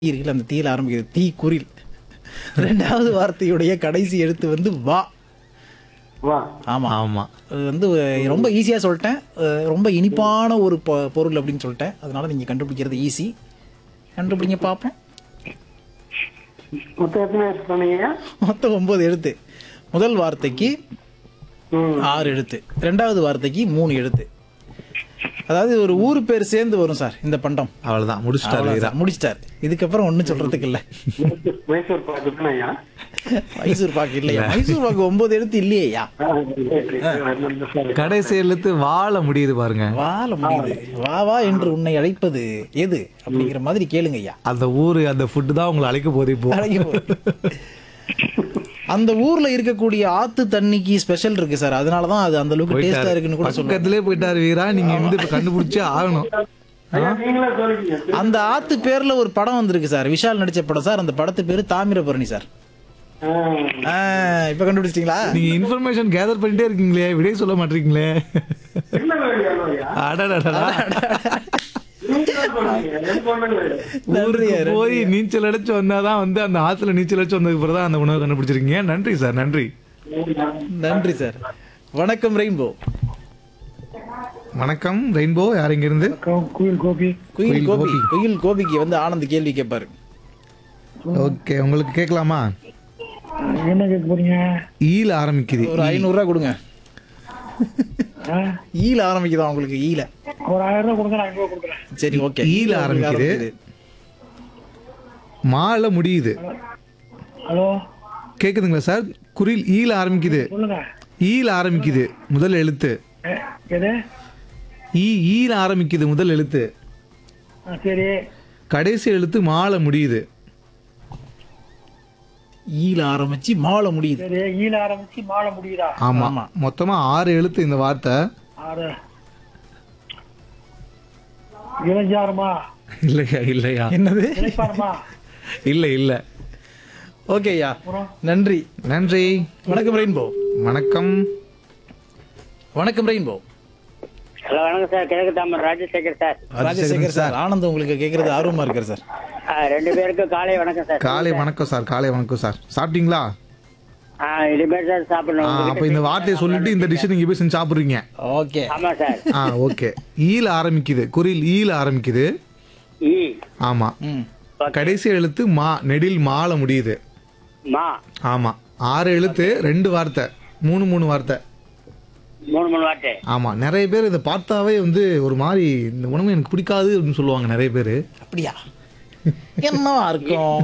இருக்குல்ல அந்த தீயில ஆரம்பிக்குது தீ குரில் ரெண்டாவது வார்த்தையுடைய கடைசி எழுத்து வந்து வா வா ஆமா ஆமா அது வந்து அஹ், ரொம்ப ஈஸியா சொல்லிட்டேன் அஹ், ரொம்ப இனிப்பான ஒரு பொ- பொருள் அப்படின்னு சொல்லிட்டேன் அதனால நீங்க கண்டுபிடிக்கிறது ஈஸி கண்டுபிடிங்க பார்ப்போம் மொத்தம் எத்தனை எழுத்து சொன்னீங்க மொத்தம் ஒன்பது எழுத்து முதல் வார்த்தைக்கு ம் ஆறு எழுத்து ரெண்டாவது வார்த்தைக்கு மூணு எழுத்து அதாவது ஒரு ஊர் பேர் சேர்ந்து வரும் சார் இந்த பண்டம் அவ்வளவுதான் முடிச்சிட்டாரு வீரா அவ்வளவுதான், முடிச்சிட்டார் இதுக்கப்புறம் ஒண்ணும் சொல்றதுக்கு இல்ல மைசூர் மைசூர் பாக்கு தானேயா மைசூர் பாக்கு இல்லையா மைசூர் பாக்கு ஒன்பது எழுத்து இல்லையா கடைசி எழுத்து வாழ முடியுது பாருங்க வாழ முடியுது வா வா என்று உன்னை அழைப்பது எது அப்படிங்கிற மாதிரி கேளுங்க ஐயா அந்த ஊரு அந்த ஃபுட்டு தான் உங்களை அழைக்க போகுது இப்போ அழைக்க போகுது. அந்த ஊர்ல இருக்கக்கூடிய ஆத்து தண்ணிக்கு ஸ்பெஷல் இருக்கு சார் அதனாலதான் அது அந்த அளவுக்கு டேஸ்டா இருக்குன்னு கூட சொல்லுவாங்க பக்கத்திலே போயிட்டாரு வீரா நீங்க வந்து இப்ப கண்டுபிடிச்சே ஆகணும் நீங்களே சொல்லிக்கீங்க அந்த ஆத்து பேர்ல ஒரு படம் வந்திருக்கு சார் விஷால் நடிச்ச படம் சார் அந்த படத்து பேரு தாமிரபரணி சார் ஆ. ஆ, இப்ப கண்டுபிடிச்சிட்டீங்களா நீங்க இன்ஃபர்மேஷன் கேதர் பண்ணிட்டே இருக்கீங்களே விடை சொல்ல மாட்டீங்களே என்ன வேலையா லோயா? அடடடடா நீங்க தான் சொல்றீங்க. எனக்கு ஒண்ணும் கிடையாது. நன்றியா, ஊருக்கு போய் நீச்சல் அடிச்சு வந்தாதான் வந்து அந்த ஆத்துல நீச்சல் அடிச்சு வந்ததுக்கு பிறகு தான் அந்த உணவை கண்டுபிடிச்சிருக்கீங்க நன்றி சார் நன்றி நன்றி சார் வணக்கம் ரெயின்போ வணக்கம் ரெயின்போ யார் இங்க இருந்து குயில் கோபி குயில் குயில் கோபி கோபி. குயில் கோபிக்கு வந்து ஆனந்த் கேள்வி கேட்பாரு ஓகே உங்களுக்கு கேட்கலாமா என்ன கேட்க போறீங்க ஈல ஆரம்பிக்குது ஒரு ஐநூறு ரூபா கொடுங்க ஈல ஆரம்பிக்குதா உங்களுக்கு ஈல ஒரு ஆயிரம் ரூபாய் கொடுங்க நான் ஐநூறு ரூபாய் கொடுக்குறேன் சரி ஓகே ஈல ஆரம்பிக்குது. மால முடியுது ஹலோ கேக்குதுங்களா சார் குரில் ஈல ஆரம்பிக்குது சொல்லுங்க ஈல ஆரம்பிக்குது முதல் எழுத்து எ- எது ஈ ஈல ஆரம்பிக்குது முதல் எழுத்து ஆ, சரி கடைசி எழுத்து மால முடியுது ஈல ஆரம்பிச்சு மாலை முடியுது சரி ஈல ஆரம்பிச்சு மாலை முடியுதா ஆமா ஆமா. மொத்தமா ஆறு எழுத்து இந்த வார்த்தை ஆறு இளஞ்சாரமா இல்லையா இல்லையா என்னது இளைப்பாரமா இல்ல இல்ல ஓகே ஐயா அப்புறம் நன்றி நன்றி வணக்கம் ரெயின்போ வணக்கம் வணக்கம் ரெயின்போ ஹலோ வணக்கம் சார் கிழக்கு தாமர் ராஜசேகர் சார் ராஜசேகர் சார் ஆனந்த் உங்களுக்கு கேக்குறது ஆர்வமா இருக்காரு சார் ஆ, ரெண்டு பேருக்கும் காலை வணக்கம் சார் காலை வணக்கம் சார் காலை வணக்கம் சார் சாப்பிட்டீங்களா ஆ இனிமேல் சார் ஆ, சாப்பிடணும் அப்ப இந்த வார்த்தையை சொல்லிட்டு இந்த டிஷ் நீங்க போய் செஞ்சு சாப்பிடுறீங்க ஓகே ஆமா சார் ஆ ஓகே ஈல ஆரம்பிக்குது குரில் ஈல ஆரம்பிக்குது ஈ ஆமா ம் கடைசி எழுத்து மா நெடில் மால முடியுது மா ஆமா ஆறு எழுத்து ரெண்டு வார்த்தை மூணு மூணு வார்த்தை மூணு மூணு வார்த்தை ஆமா நிறைய பேர் இதை பார்த்தாவே வந்து ஒரு மாதிரி இந்த உணவு எனக்கு பிடிக்காது அப்படின்னு சொல்லுவாங்க நிறைய பேர் அப்படியா என்னவா இருக்கும்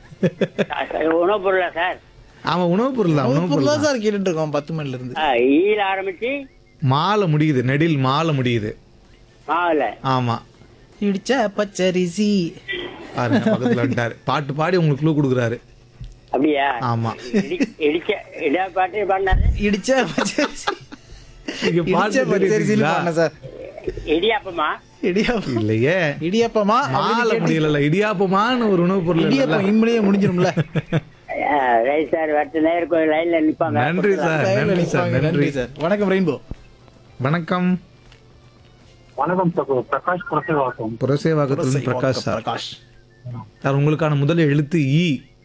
உணவு பொருளா சார் ஆமா உணவுப் பொருள் தான் உணவுப் பொருள் தான் சார் கேட்டுட்டு இருக்கோம் பத்து மணில இருந்து ஆ, ஈல ஆரம்பிச்சு மாலை முடியுது நெடில் மாலை முடியுது மாவுல ஆமா இடிச்ச பச்சரிசி பாருங்க பக்கத்துல வந்துட்டாரு பாட்டு பாடி உங்களுக்கு க்ளூ கொடுக்குறாரு அப்படியா ஆமா இடி- இடிச்ச இடா பாட்டு பாடினாரு இடிச்ச பச்சரிசி நீங்க பாட்டு இடிச்ச பச்சரிசின்னு தெரியுங்களா? பாடின சார் இடியாப்பமா இடியாப்பம் இல்லையே இடியாப்பமா மாலை முடியல இடியாப்பமான ஒரு உணவுப் பொருள் இல்லைல்ல? இடியாப்பம் இம்மிடியே முடிஞ்சிரும்ல ஆ, ரைட் சார் அடுத்த நேரம் லைன்ல நிப்பாங்க நன்றி சார் நன்றி சார் நன்றி நன்றி சார் வணக்கம் ரெயின்போ வணக்கம் வணக்கம் சார் பிரகாஷ் புரசேவாக்கம் புரசேவாக்கத்திலிருந்து பிரகாஷ் சார் பிரகாஷ் சார் உங்களுக்கான முதல் எழுத்து இ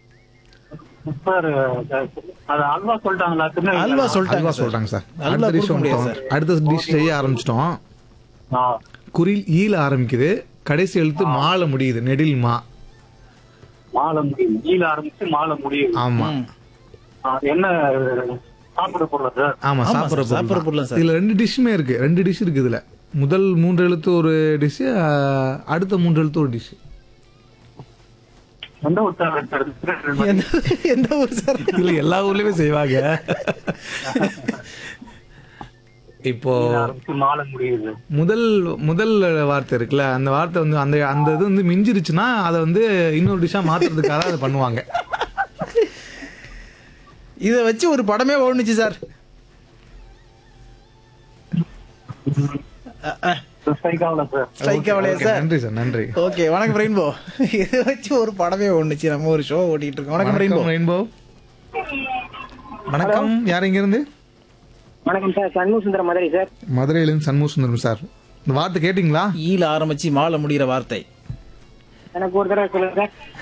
சார் அது அல்வா சொல்லிட்டாங்களா திருநெல்வேலி அல்வா அல்வா சொல்லிட்டாங்க சொல்றாங்க சார் அல்வா அடுத்த டிஷ் கொடுக்க முடியாது சார் அடுத்த டிஷ் செய்ய ஆரம்பிச்சிட்டோம் ஆ, குரில் ஈல ஆரம்பிக்குது கடைசி எழுத்து மாலை முடியுது நெடில் மா மாலை முடியும் ஈல ஆரம்பிச்சு மாலை முடியும் ஆமா ம். ஆ, என்ன சாப்பிட போறது சார் ஆமா ஆமா சாப்பிடுற சார், சாப்பிடுற பொருள் பொருள் தான். சார். இதுல ரெண்டு டிஷ்ஷுமே இருக்கு ரெண்டு டிஷ் இருக்கு இதுல முதல் மூன்று எழுத்து ஒரு டிஷ் அடுத்த மூன்று எழுத்து ஒரு டிஷ் எந்த ஒரு சார் திருநெல்வேலி. எந்த எந்த ஊர் சார் இல்ல எல்லா ஊர்லயுமே செய்வாங்க இப்போ ஈல ஆரம்பிச்சு மாலை முடியுது முதல் முதல் வார்த்தை இருக்குல்ல அந்த வார்த்தை வந்து அந்த அந்த இது வந்து மிஞ்சிருச்சுன்னா அதை வந்து இன்னொரு டிஷ்ஷா மாத்துறதுக்காக அதை பண்ணுவாங்க இத வச்சு ஒரு படமே ஓடுனுச்சு சார் ஸ்ட்ரைக்காகல சார் ஸ்ட்ரைக் ஆகலையா Okay, சார் நன்றி சார் நன்றி ஓகே வணக்கம் ரெயின்போ இதை வச்சு ஒரு படமே ஓடுனுச்சு நம்ம ஒரு ஷோ ஓட்டிட்டு இருக்கோம் வணக்கம் ரெயின்போ வணக்கம் ரெயின்போ வணக்கம் யார் இங்க இருந்து வணக்கம் சார் சண்முக சுந்தரம் மதுரை சார் மதுரையிலிருந்து சண்முக சுந்தரம் சார் இந்த வார்த்தை கேட்டிங்களா ஈல ஆரம்பிச்சு மாலை முடிகிற வார்த்தை எனக்கு ஒரு தடவை சொல்லுங்க சார்